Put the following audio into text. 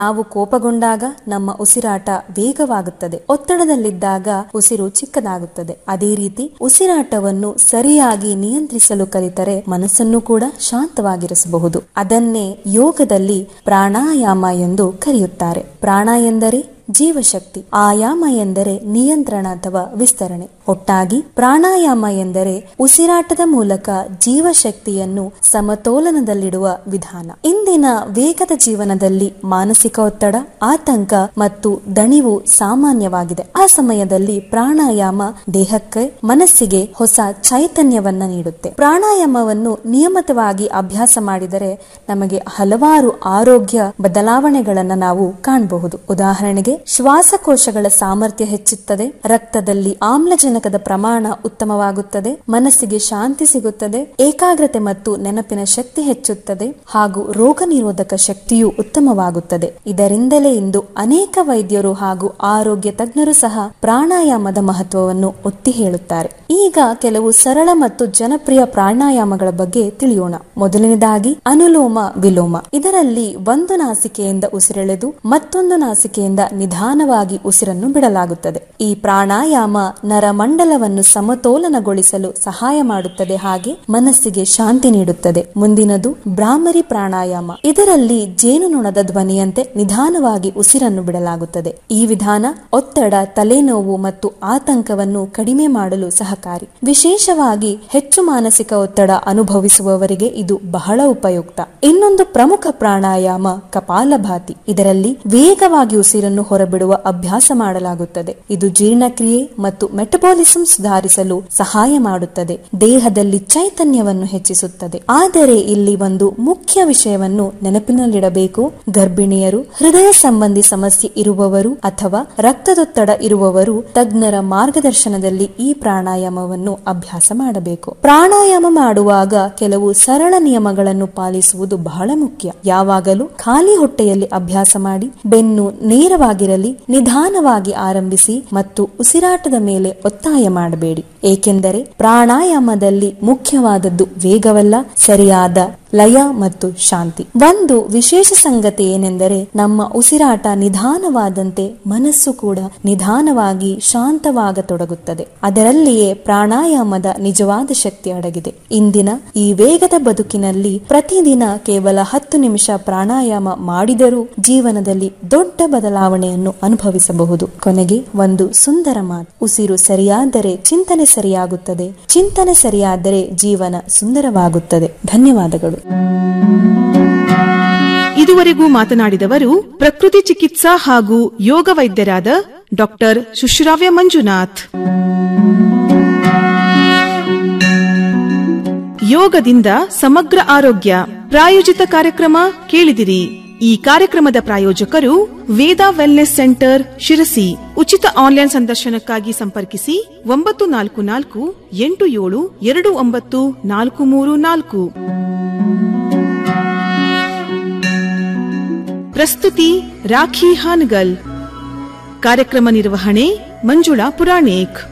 ನಾವು ಕೋಪಗೊಂಡಾಗ ನಮ್ಮ ಉಸಿರಾಟ ವೇಗವಾಗುತ್ತದೆ ಒತ್ತಡದಲ್ಲಿದ್ದಾಗ ಉಸಿರು ಚಿಕ್ಕದಾಗುತ್ತದೆ ಅದೇ ರೀತಿ ಉಸಿರಾಟವನ್ನು ಸರಿಯಾಗಿ ನಿಯಂತ್ರಿಸಲು ಕಲಿತರೆ ಮನಸ್ಸನ್ನು ಕೂಡ ಶಾಂತವಾಗಿರಿಸಬಹುದು ಅದನ್ನೇ ಯೋಗದಲ್ಲಿ ಪ್ರಾಣಾಯಾಮ ಎಂದು ಕರೆಯುತ್ತಾರೆ ಪ್ರಾಣ ಎಂದರೆ ಜೀವಶಕ್ತಿ ಆಯಾಮ ಎಂದರೆ ನಿಯಂತ್ರಣ ಅಥವಾ ವಿಸ್ತರಣೆ ಒಟ್ಟಾಗಿ ಪ್ರಾಣಾಯಾಮ ಎಂದರೆ ಉಸಿರಾಟದ ಮೂಲಕ ಜೀವಶಕ್ತಿಯನ್ನು ಸಮತೋಲನದಲ್ಲಿಡುವ ವಿಧಾನ ಇಂದಿನ ವೇಗದ ಜೀವನದಲ್ಲಿ ಮಾನಸಿಕ ಒತ್ತಡ ಆತಂಕ ಮತ್ತು ದಣಿವು ಸಾಮಾನ್ಯವಾಗಿದೆ ಆ ಸಮಯದಲ್ಲಿ ಪ್ರಾಣಾಯಾಮ ದೇಹಕ್ಕೆ ಮನಸ್ಸಿಗೆ ಹೊಸ ಚೈತನ್ಯವನ್ನ ನೀಡುತ್ತೆ ಪ್ರಾಣಾಯಾಮವನ್ನು ನಿಯಮಿತವಾಗಿ ಅಭ್ಯಾಸ ಮಾಡಿದರೆ ನಮಗೆ ಹಲವಾರು ಆರೋಗ್ಯ ಬದಲಾವಣೆಗಳನ್ನು ನಾವು ಕಾಣಬಹುದು ಉದಾಹರಣೆಗೆ ಶ್ವಾಸಕೋಶಗಳ ಸಾಮರ್ಥ್ಯ ಹೆಚ್ಚುತ್ತದೆ ರಕ್ತದಲ್ಲಿ ಆಮ್ಲಜನಕದ ಪ್ರಮಾಣ ಉತ್ತಮವಾಗುತ್ತದೆ ಮನಸ್ಸಿಗೆ ಶಾಂತಿ ಸಿಗುತ್ತದೆ ಏಕಾಗ್ರತೆ ಮತ್ತು ನೆನಪಿನ ಶಕ್ತಿ ಹೆಚ್ಚುತ್ತದೆ ಹಾಗೂ ರೋಗ ನಿರೋಧಕ ಶಕ್ತಿಯು ಉತ್ತಮವಾಗುತ್ತದೆ ಇದರಿಂದಲೇ ಇಂದು ಅನೇಕ ವೈದ್ಯರು ಹಾಗೂ ಆರೋಗ್ಯ ತಜ್ಞರು ಸಹ ಪ್ರಾಣಾಯಾಮದ ಮಹತ್ವವನ್ನು ಒತ್ತಿ ಹೇಳುತ್ತಾರೆ ಈಗ ಕೆಲವು ಸರಳ ಮತ್ತು ಜನಪ್ರಿಯ ಪ್ರಾಣಾಯಾಮಗಳ ಬಗ್ಗೆ ತಿಳಿಯೋಣ ಮೊದಲನೇದಾಗಿ ಅನುಲೋಮ ವಿಲೋಮ ಇದರಲ್ಲಿ ಒಂದು ನಾಸಿಕೆಯಿಂದ ಉಸಿರೆಳೆದು ಮತ್ತೊಂದು ನಾಸಿಕೆಯಿಂದ ನಿಧಾನವಾಗಿ ಉಸಿರನ್ನು ಬಿಡಲಾಗುತ್ತದೆ ಈ ಪ್ರಾಣಾಯಾಮ ನರಮಂಡಲವನ್ನು ಸಮತೋಲನಗೊಳಿಸಲು ಸಹಾಯ ಮಾಡುತ್ತದೆ ಹಾಗೆ ಮನಸ್ಸಿಗೆ ಶಾಂತಿ ನೀಡುತ್ತದೆ ಮುಂದಿನದು ಬ್ರಾಹ್ಮರಿ ಪ್ರಾಣಾಯಾಮ ಇದರಲ್ಲಿ ಜೇನುನೊಣದ ಧ್ವನಿಯಂತೆ ನಿಧಾನವಾಗಿ ಉಸಿರನ್ನು ಬಿಡಲಾಗುತ್ತದೆ ಈ ವಿಧಾನ ಒತ್ತಡ ತಲೆನೋವು ಮತ್ತು ಆತಂಕವನ್ನು ಕಡಿಮೆ ಮಾಡಲು ಸಹಕಾರಿ ವಿಶೇಷವಾಗಿ ಹೆಚ್ಚು ಮಾನಸಿಕ ಒತ್ತಡ ಅನುಭವಿಸುವವರಿಗೆ ಇದು ಬಹಳ ಉಪಯುಕ್ತ ಇನ್ನೊಂದು ಪ್ರಮುಖ ಪ್ರಾಣಾಯಾಮ ಕಪಾಲಭಾತಿ ಇದರಲ್ಲಿ ವೇಗವಾಗಿ ಉಸಿರನ್ನು ಹೊರಬಿಡುವ ಅಭ್ಯಾಸ ಮಾಡಲಾಗುತ್ತದೆ ಇದು ಜೀರ್ಣಕ್ರಿಯೆ ಮತ್ತು ಮೆಟಬಾಲಿಸಂ ಸುಧಾರಿಸಲು ಸಹಾಯ ಮಾಡುತ್ತದೆ ದೇಹದಲ್ಲಿ ಚೈತನ್ಯವನ್ನು ಹೆಚ್ಚಿಸುತ್ತದೆ ಆದರೆ ಇಲ್ಲಿ ಒಂದು ಮುಖ್ಯ ವಿಷಯವನ್ನು ನೆನಪಿನಲ್ಲಿಡಬೇಕು ಗರ್ಭಿಣಿಯರು ಹೃದಯ ಸಂಬಂಧಿ ಸಮಸ್ಯೆ ಇರುವವರು ಅಥವಾ ರಕ್ತದೊತ್ತಡ ಇರುವವರು ತಜ್ಞರ ಮಾರ್ಗದರ್ಶನದಲ್ಲಿ ಈ ಪ್ರಾಣಾಯಾಮವನ್ನು ಅಭ್ಯಾಸ ಮಾಡಬೇಕು ಪ್ರಾಣಾಯಾಮ ಮಾಡುವಾಗ ಕೆಲವು ಸರಳ ನಿಯಮಗಳನ್ನು ಪಾಲಿಸುವುದು ಬಹಳ ಮುಖ್ಯ ಯಾವಾಗಲೂ ಖಾಲಿ ಹೊಟ್ಟೆಯಲ್ಲಿ ಅಭ್ಯಾಸ ಮಾಡಿ ಬೆನ್ನು ನೇರವಾಗಿರಲಿ ನಿಧಾನವಾಗಿ ಆರಂಭಿಸಿ ಮತ್ತು ಉಸಿರಾಟದ ಮೇಲೆ ಒತ್ತಾಯ ಮಾಡಬೇಡಿ ಏಕೆಂದರೆ ಪ್ರಾಣಾಯಾಮದಲ್ಲಿ ಮುಖ್ಯವಾದದ್ದು ವೇಗವಲ್ಲ ಸರಿಯಾದ ಲಯ ಮತ್ತು ಶಾಂತಿ ಒಂದು ವಿಶೇಷ ಸಂಗತಿ ಏನೆಂದರೆ ನಮ್ಮ ಉಸಿರಾಟ ನಿಧಾನವಾದಂತೆ ಮನಸ್ಸು ಕೂಡ ನಿಧಾನವಾಗಿ ಶಾಂತವಾಗತೊಡಗುತ್ತದೆ ಅದರಲ್ಲಿಯೇ ಪ್ರಾಣಾಯಾಮದ ನಿಜವಾದ ಶಕ್ತಿ ಅಡಗಿದೆ ಇಂದಿನ ಈ ವೇಗದ ಬದುಕಿನಲ್ಲಿ ಪ್ರತಿದಿನ ಕೇವಲ ಹತ್ತು ನಿಮಿಷ ಪ್ರಾಣಾಯಾಮ ಮಾಡಿದರೂ ಜೀವನದಲ್ಲಿ ದೊಡ್ಡ ಬದಲಾವಣೆಯನ್ನು ಅನುಭವಿಸಬಹುದು ಕೊನೆಗೆ ಒಂದು ಸುಂದರ ಮಾತು ಉಸಿರು ಸರಿಯಾದರೆ ಚಿಂತನೆ ಸರಿಯಾಗುತ್ತದೆ ಚಿಂತನೆ ಸರಿಯಾದರೆ ಜೀವನ ಸುಂದರವಾಗುತ್ತದೆ ಧನ್ಯವಾದಗಳು ಇದುವರೆಗೂ ಮಾತನಾಡಿದವರು ಪ್ರಕೃತಿ ಚಿಕಿತ್ಸಾ ಹಾಗೂ ಯೋಗ ವೈದ್ಯರಾದ ಡಾಕ್ಟರ್ ಶುಶ್ರಾವ್ಯ ಮಂಜುನಾಥ್ ಯೋಗದಿಂದ ಸಮಗ್ರ ಆರೋಗ್ಯ ಪ್ರಾಯೋಜಿತ ಕಾರ್ಯಕ್ರಮ ಕೇಳಿದಿರಿ ಈ ಕಾರ್ಯಕ್ರಮದ ಪ್ರಾಯೋಜಕರು ವೇದಾ ವೆಲ್ನೆಸ್ ಸೆಂಟರ್ ಶಿರಸಿ ಉಚಿತ ಆನ್ಲೈನ್ ಸಂದರ್ಶನಕ್ಕಾಗಿ ಸಂಪರ್ಕಿಸಿ ಒಂಬತ್ತು ನಾಲ್ಕು ನಾಲ್ಕು ಎಂಟು ಏಳು ಎರಡು ಒಂಬತ್ತು ನಾಲ್ಕು ಮೂರು ನಾಲ್ಕು ಪ್ರಸ್ತುತಿ ರಾಖಿ ಹಾನಗಲ್ ಕಾರ್ಯಕ್ರಮ ನಿರ್ವಹಣೆ ಮಂಜುಳಾ ಪುರಾಣಿಕ್